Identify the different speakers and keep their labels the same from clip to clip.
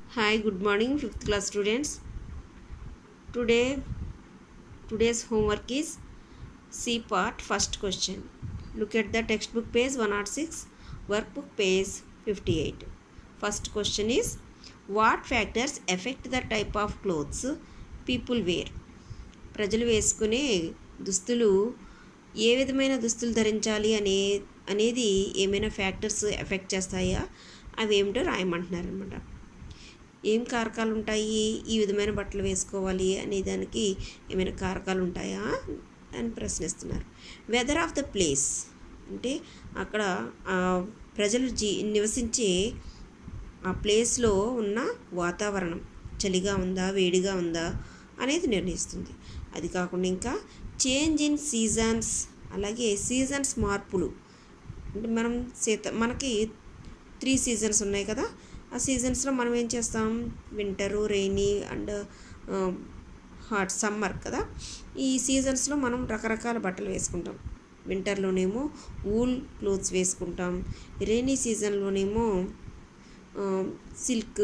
Speaker 1: Hi, good morning, fifth class students. Today, today's homework is C part, first question. Look at the textbook page 106, workbook page 58. First question is What factors affect the type of clothes people wear? ప్రజలు వేసుకునే దుస్తులు ఏ విధమైన దుస్తులు ధరించాలి అనే అనేది ఏమైనా factors effect చేస్తాయా అవి ఏమిటో రాయమంటున్నారు అనమాట ఏం కారకాలు ఉంటాయి ఈ విధమైన బట్టలు వేసుకోవాలి అనే దానికి ఏమైనా కారకాలు ఉంటాయా అని ప్రశ్నిస్తున్నారు వెదర్ ఆఫ్ ద ప్లేస్ అంటే అక్కడ ఆ ప్రజలు జీ నివసించే ఆ ప్లేస్లో ఉన్న వాతావరణం చలిగా ఉందా వేడిగా ఉందా అనేది నిర్ణయిస్తుంది అది కాకుండా ఇంకా చేంజ్ ఇన్ సీజన్స్ అలాగే సీజన్స్ మార్పులు అంటే మనం శీత మనకి త్రీ సీజన్స్ ఉన్నాయి కదా ఆ సీజన్స్లో మనం ఏం చేస్తాం winter rainy and hot summer కదా ఈ సీజన్స్లో మనం రకరకాల బట్టలు వేసుకుంటాం వింటర్లోనేమో వూల్ క్లోత్స్ వేసుకుంటాం రెయినీ సీజన్లోనేమో సిల్క్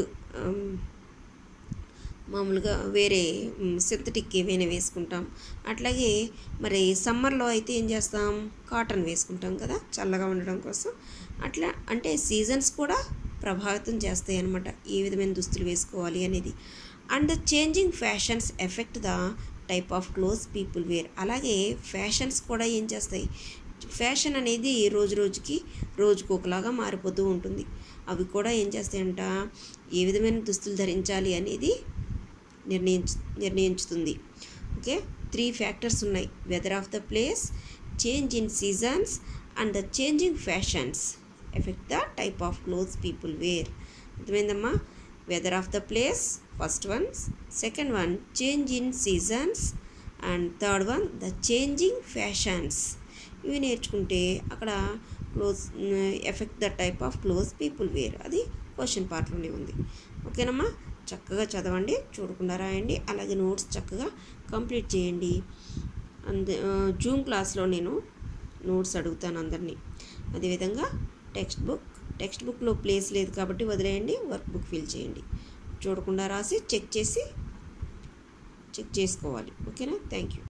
Speaker 1: మామూలుగా వేరే సింథటిక్ ఏవైనా వేసుకుంటాం అట్లాగే మరి సమ్మర్లో అయితే ఏం చేస్తాం కాటన్ వేసుకుంటాం కదా చల్లగా ఉండడం కోసం అట్లా అంటే సీజన్స్ కూడా ప్రభావితం చేస్తాయి అన్నమాట ఏ విధమైన దుస్తులు వేసుకోవాలి అనేది and the changing fashions effect the type of clothes people wear అలాగే ఫ్యాషన్స్ కూడా ఏం చేస్తాయి ఫ్యాషన్ అనేది రోజు రోజుకి రోజుకు ఒకలాగా మారిపోతూ ఉంటుంది అవి కూడా ఏం చేస్తాయంట ఏ విధమైన దుస్తులు ధరించాలి అనేది నిర్ణయించు నిర్ణయించుతుంది ఓకే త్రీ ఫ్యాక్టర్స్ ఉన్నాయి weather of the place change in seasons and the changing fashions effect the type of clothes people wear అర్థమైందమ్మా weather of the place first one second one change in seasons and third one the changing fashions ఇవి నేర్చుకుంటే అక్కడ clothes effect the type of clothes people wear అది question పార్ట్లోనే ఉంది ఓకేనమ్మా చక్కగా చదవండి చూడకుండా రాయండి అలాగే నోట్స్ చక్కగా కంప్లీట్ చేయండి అంద జూమ్ క్లాస్లో నేను నోట్స్ అడుగుతాను అందరినీ అదేవిధంగా టెక్స్ట్ బుక్ టెక్స్ట్ బుక్లో ప్లేస్ లేదు కాబట్టి వదిలేయండి వర్క్ బుక్ ఫిల్ చేయండి చూడకుండా రాసి చెక్ చేసి చెక్ చేసుకోవాలి ఓకేనా థ్యాంక్ యూ